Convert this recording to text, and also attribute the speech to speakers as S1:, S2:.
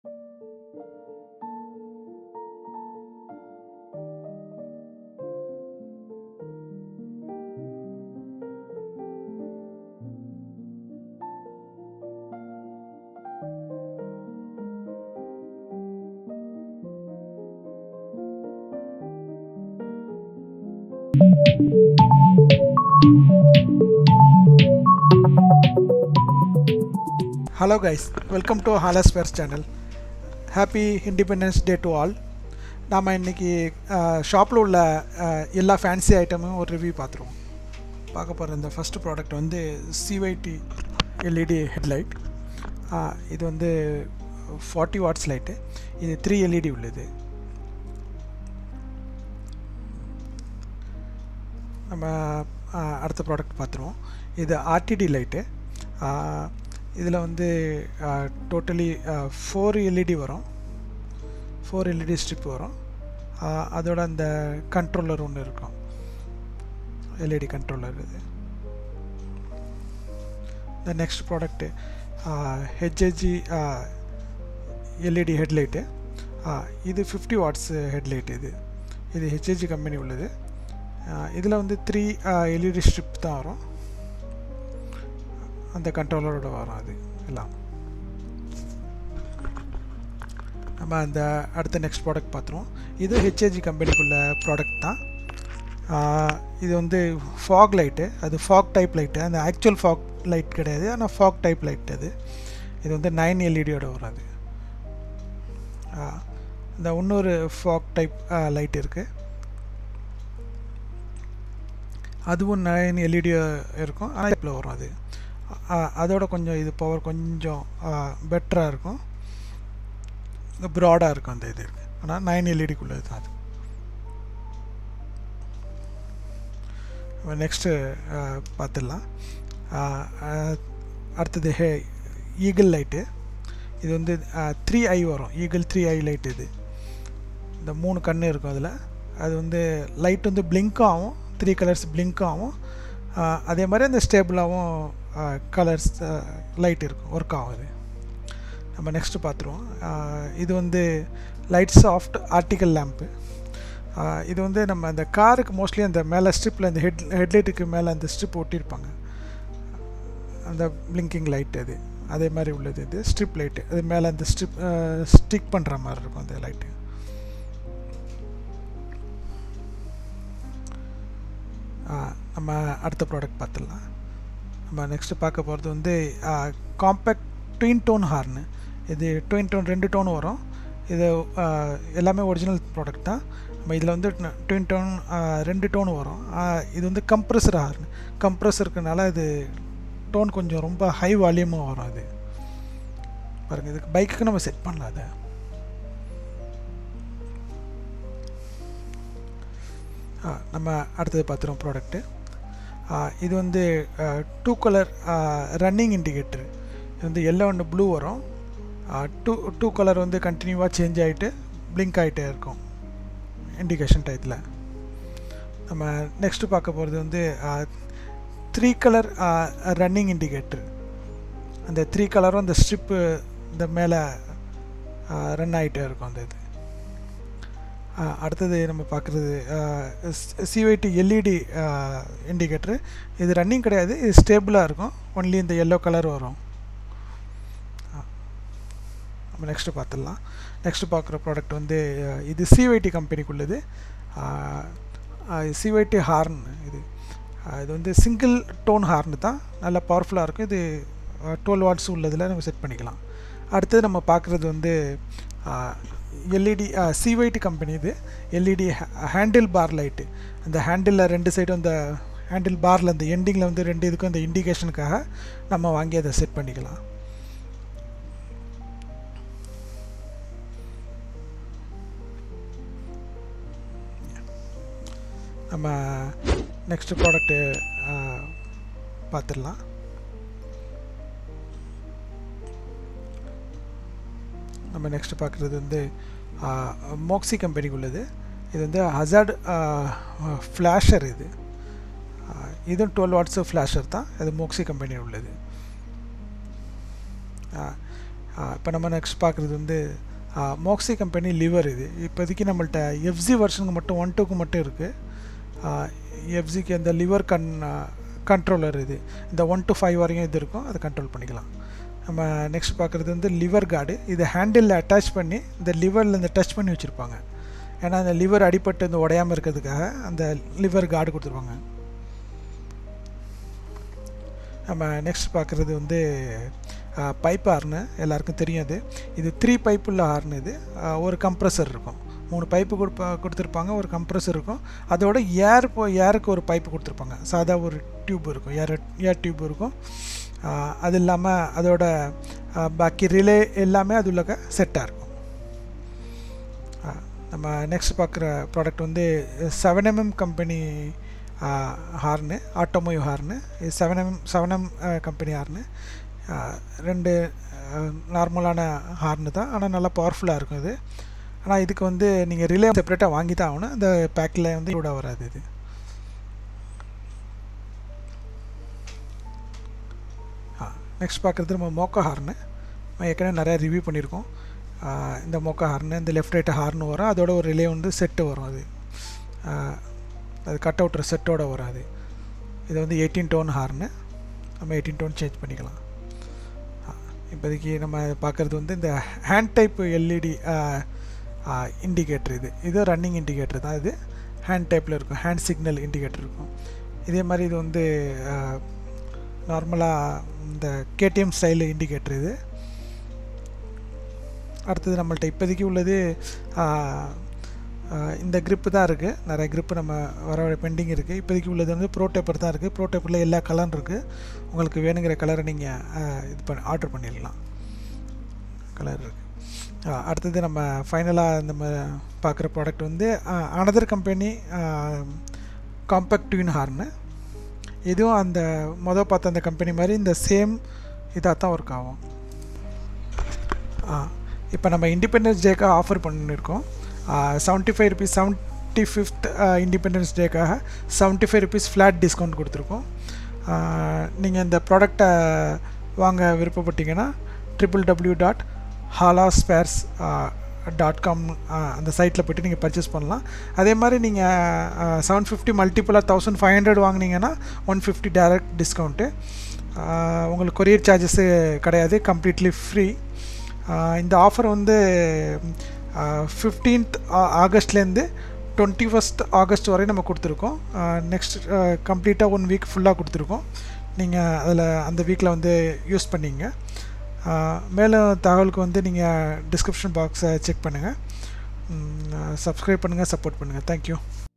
S1: Hello guys welcome to ஹாலஸ்பேர்ஸ் channel happy independence day to all நாம் இன்றைக்கி ஷாப்பில் உள்ள அஹ், எல்லா ஃபேன்சி ஐட்டமும் ஒரு ரிவ்யூ பார்த்துருவோம் பார்க்க போகிற இந்த ஃபஸ்ட்டு ப்ராடக்ட் வந்து சிவைடி எல்இடி ஹெட்லைட் இது வந்து ஃபார்ட்டி வாட்ஸ் லைட்டு இது த்ரீ எல்இடி உள்ளது நம்ம ஆ, அடுத்த ப்ராடக்ட் பார்த்துருவோம் இது ஆர்டிடி லைட்டு இதில் வந்து டோட்டலி ஃபோர் எல்இடி வரும் ஃபோர் எல்இடி ஸ்ட்ரிப் வரும் ஆ, அதோட அந்த கண்ட்ரோலர் ஒன்று இருக்கும் எல்இடி கண்ட்ரோலர் இது இந்த next product HHG LED headlight இது ஃபிஃப்டி வாட்ஸ் ஹெட்லைட் இது இது ஹெச்ஹெச்ஜி கம்பெனி உள்ளது இதில் வந்து த்ரீ எல்இடி ஸ்ட்ரிப் தான் வரும் அந்த கண்ட்ரோலரோட வரும் அது எல்லாம் நம்ம அந்த அடுத்த நெக்ஸ்ட் ப்ராடக்ட் பார்த்துருவோம் இது ஹெச்ஏஜி கம்பெனிக்குள்ள ப்ராடக்ட் தான் ஆஹ் இது வந்து ஃபாக் லைட்டு அது ஃபாக் டைப் லைட்டு அந்த ஆக்சுவல் ஃபாக் லைட் கிடையாது ஆனால் ஃபாக் டைப் லைட் அது இது வந்து நைன் எல்இடியோட வரும் அது ஆஹ் இந்த இன்னொரு ஃபாக் டைப் லைட் இருக்குது அதுவும் நைன் எல்இடி இருக்கும் ஆனால் டைப்பில் வரும் அது அ- அதோட கொஞ்சம் இது பவர் கொஞ்சம் பெட்டராக இருக்கும் ப்ராடாக இருக்கும் அந்த இது ஆனால் நைன் எல்இடிக்குள்ளது தான் அது நெக்ஸ்ட்டு பார்த்துடலாம் அஹ், அஹ், அடுத்தது ஹே ஈகிள் லைட்டு இது வந்து த்ரீ ஐ வரும் ஈகிள் த்ரீ ஐ லைட் இது இந்த மூணு கண்ணு இருக்கும் அதில் அது வந்து லைட் வந்து blink ஆகும் த்ரீ கலர்ஸ் blink ஆகும் ஆஹ் அதே மாதிரி அந்த ஸ்டேபிளாகவும் கலர்ஸ் லைட் இருக்கும் ஒர்க் ஆகும் இது நம்ம நெக்ஸ்ட்டு பார்த்துருவோம் ஆஹ் இது வந்து லைட் சாஃப்ட் ஆர்டிக்கல் லேம்ப்பு இது வந்து நம்ம அந்த காருக்கு மோஸ்ட்லி அந்த மேலே ஸ்ட்ரிப்பில் அந்த ஹெட் ஹெட்லைட்டுக்கு மேலே அந்த ஸ்ட்ரிப் ஒட்டியிருப்பாங்க அந்த பிளிங்கிங் லைட் அது அதே மாதிரி உள்ளது இது ஸ்ட்ரிப் லைட்டு அது மேலே அந்த ஸ்ட்ரிப் ஸ்டிக் பண்ணுற மாதிரி இருக்கும் அந்த லைட்டு நம்ம அடுத்த ப்ராடக்ட் பார்த்துடலாம் நம்ம நெக்ஸ்ட்டு பார்க்க போகிறது வந்து காம்பேக்ட் ட்வின் டோன் ஹார்னு இது ட்வின் டோன் ரெண்டு டோன் வரும் இது ஆ, எல்லாமே ஒரிஜினல் ப்ராடக்ட் தான் நம்ம இதில் வந்து ட்வின் டோன் ரெண்டு டோன் வரும் ஆ, இது வந்து கம்ப்ரஸர் ஹார்ன் கம்ப்ரஸர் இருக்கனால இது டோன் கொஞ்சம் ரொம்ப ஹை வால்யூமாக வரும் அது பாருங்கள் இதுக்கு பைக்குக்கு நம்ம செட் பண்ணலாம் அதை ஆ, நம்ம அடுத்தது பார்த்துருவோம் ப்ராடக்ட்டு இது வந்து டூ கலர் ரன்னிங் இண்டிகேட்டர் இது வந்து எல்லோ அண்ட் ப்ளூ வரும் டூ டூ கலர் வந்து கண்டினியூவாக சேஞ்ச் ஆகிட்டு பிளிங்க் ஆகிட்டே இருக்கும் இண்டிகேஷன் டயத்தில் நம்ம நெக்ஸ்ட்டு பார்க்க போகிறது வந்து த்ரீ கலர் ரன்னிங் இண்டிகேட்டர் அந்த த்ரீ கலரும் அந்த ஸ்ட்ரிப்பு இந்த மேலே ரன் ஆகிட்டே இருக்கும் அந்த இது ஆ, அடுத்தது நம்ம பார்க்குறது சிவைடி எல்இடி இண்டிகேட்டரு இது ரன்னிங் கிடையாது இது ஸ்டேபிளாக இருக்கும் ஒன்லி இந்த எல்லோ கலர் வரும் ஆ. நம்ம நெக்ஸ்ட்டு பார்த்துடலாம் நெக்ஸ்ட்டு பார்க்குற ப்ராடக்ட் வந்து ஆ, இது சிவைடி கம்பெனிக்குள்ளது சிவைடி ஹார்ன் இது ஆ, இது வந்து சிங்கிள் டோன் ஹார்ன் தான் நல்லா பவர்ஃபுல்லாக இருக்கும் இது டுவெல் வாட்ஸ் உள்ளதில் நம்ம செட் பண்ணிக்கலாம் அடுத்தது நம்ம பார்க்குறது வந்து எல்இடி சிவைடி கம்பெனி இது எல்இடி ஹேண்டில் பார் லைட்டு அந்த ஹேண்டிலில் ரெண்டு சைடும் அந்த ஹேண்டில் பாரில் அந்த எண்டிங்கில் வந்து ரெண்டு இதுக்கும் அந்த இண்டிகேஷனுக்காக நம்ம வாங்கி அதை செட் பண்ணிக்கலாம் நம்ம நெக்ஸ்ட் ப்ராடக்ட்டு பார்த்துடலாம் நம்ம நெக்ஸ்ட் பார்க்குறது வந்து மோக்ஸி கம்பெனிக்கு உள்ளது இது வந்து ஹசார்ட் ஃப்ளாஷர் இது ஆ, இதுவும் டுவெல் வாட்ஸு ஃப்ளாஷர் தான் இது மோக்ஸி கம்பெனி உள்ளது ஆ, இப்போ நம்ம நெக்ஸ்ட் பார்க்குறது வந்து மோக்ஸி கம்பெனி லிவர் இது இப்போதைக்கு நம்மள்ட்ட எஃப்ஜி வெர்ஷனுக்கு மட்டும் ஒன் டூக்கு மட்டும் இருக்குது எஃப்ஜிக்கு அந்த லிவர் கன் கண்ட்ரோலர் இது இந்த ஒன் டு ஃபைவ் வரையும் இது இருக்கும் அதை கண்ட்ரோல் பண்ணிக்கலாம் நம்ம நெக்ஸ்ட் பார்க்குறது வந்து லிவர் கார்டு இது ஹேண்டிலில் அட்டாச் பண்ணி இந்த லிவரில் இந்த டச் பண்ணி வச்சுருப்பாங்க ஏன்னா அந்த லிவர் அடிபட்டு இந்த உடையாமல் இருக்கிறதுக்காக அந்த லிவர் கார்டு கொடுத்துருப்பாங்க நம்ம நெக்ஸ்ட் பார்க்குறது வந்து பைப் ஹார்னு எல்லாருக்கும் தெரியும் அது இது த்ரீ பைப் உள்ள ஹார்ன் இது ஒரு கம்ப்ரஸர் இருக்கும் மூணு பைப்பு கொடுப்பா கொடுத்துருப்பாங்க ஒரு கம்ப்ரஸர் இருக்கும் அதோட ஏர் போ ஏருக்கு ஒரு பைப்பு கொடுத்துருப்பாங்க சாதா ஒரு டியூப் இருக்கும் ஏர் ஏர் டியூப் இருக்கும் அது இல்லாமல் அதோட பாக்கி ரிலே எல்லாமே அது உள்ள செட்டாக இருக்கும் நம்ம நெக்ஸ்ட் பார்க்குற ப்ராடக்ட் வந்து செவன் எம்எம் கம்பெனி ஹார்னு ஆட்டோமோயோ ஹார்னு இது seven M seven M company horn ரெண்டு நார்மலான ஹார்னு தான் ஆனால் நல்லா பவர்ஃபுல்லாக இருக்கும் இது ஆனால் இதுக்கு வந்து நீங்கள் ரிலே செப்பரேட்டாக வாங்கி தான் ஆகணும் அந்த பேக்கில் வந்து கூட வராது இது நெக்ஸ்ட் பார்க்குறது நம்ம மோக்கா ஹார்னு நம்ம ஏற்கனவே நிறையா ரிவ்யூ பண்ணியிருக்கோம் இந்த மோக்கா ஹார்னு இந்த லெஃப்ட் ரைட்டு ஹார்னு வரும் அதோட ஒரு ரிலே வந்து செட்டு வரும் அது அது கட் அவுட்ரு செட்டோட வரும் அது இது வந்து எயிட்டீன் டோன் ஹார்னு நம்ம எயிட்டீன் டோன் சேஞ்ச் பண்ணிக்கலாம் இப்போதைக்கு நம்ம பார்க்குறது வந்து இந்த ஹேண்ட் டைப் எல்இடி இண்டிகேட்டர் இது இது ரன்னிங் இண்டிகேட்டர் தான் இது ஹேண்ட் டைப்பில் இருக்கும் ஹேண்ட் சிக்னல் இண்டிகேட்டர் இருக்கும் இதே மாதிரி இது வந்து நார்மலாக இந்த கேடிஎம் ஸ்டைல் இண்டிகேட்டர் இது அடுத்தது நம்மள்ட்ட இப்போதைக்கு உள்ளது இந்த க்ரிப்பு தான் இருக்குது நிறைய க்ரிப்பு நம்ம வர பெண்டிங் இருக்குது இப்போதைக்கு உள்ளது வந்து ப்ரோ டேப்பர் தான் இருக்குது ப்ரோ டேப்பரில் எல்லா கலரும் இருக்குது உங்களுக்கு வேணுங்கிற கலரை நீங்கள் இது பண்ணி ஆர்டர் பண்ணிடலாம் கலர் இருக்குது அடுத்தது நம்ம ஃபைனலாக நம்ம பார்க்குற ப்ராடக்ட் வந்து another company compact tune horn இதுவும் அந்த மொதல் பார்த்த அந்த கம்பெனி மாதிரி இந்த சேம் இதாக தான் ஒர்க் ஆகும் இப்போ நம்ம இண்டிபெண்டன்ஸ் டேக்காக ஆஃபர் பண்ணியிருக்கோம் seventy five rupees seventy fifth independence டேக்காக seventy five rupees flat discount கொடுத்துருக்கோம் நீங்கள் இந்த ப்ராடக்டை வாங்க விருப்பப்பட்டீங்கன்னா triple W dot hala spares dot com அந்த சைட்டில் போய்ட்டு நீங்கள் பர்ச்சேஸ் பண்ணலாம் அதே மாதிரி நீங்கள் செவன் ஃபிஃப்டி மல்டிப்புளாக தௌசண்ட் ஃபைவ் ஹண்ட்ரட் வாங்கினீங்கன்னா ஒன் ஃபிஃப்டி டேரக்ட் டிஸ்கவுண்ட்டு உங்களுக்கு கொரியர் சார்ஜஸ்ஸு கிடையாது கம்ப்ளீட்லி ஃப்ரீ இந்த ஆஃபர் வந்து ஃபிஃப்டீன்த் ஆகஸ்ட்லேருந்து டுவெண்ட்டி ஃபஸ்ட் ஆகஸ்ட் வரை நம்ம கொடுத்துருக்கோம் நெக்ஸ்ட் கம்ப்ளீட்டாக ஒன் வீக் ஃபுல்லாக கொடுத்துருக்கோம் நீங்கள் அதில் அந்த வீக்கில் வந்து யூஸ் பண்ணிங்க மேலும் தகவலுக்கு வந்து நீங்கள் டிஸ்கிரிப்ஷன் பாக்ஸை செக் பண்ணுங்கள் சப்ஸ்கிரைப் பண்ணுங்கள் சப்போர்ட் பண்ணுங்கள் தேங்க்யூ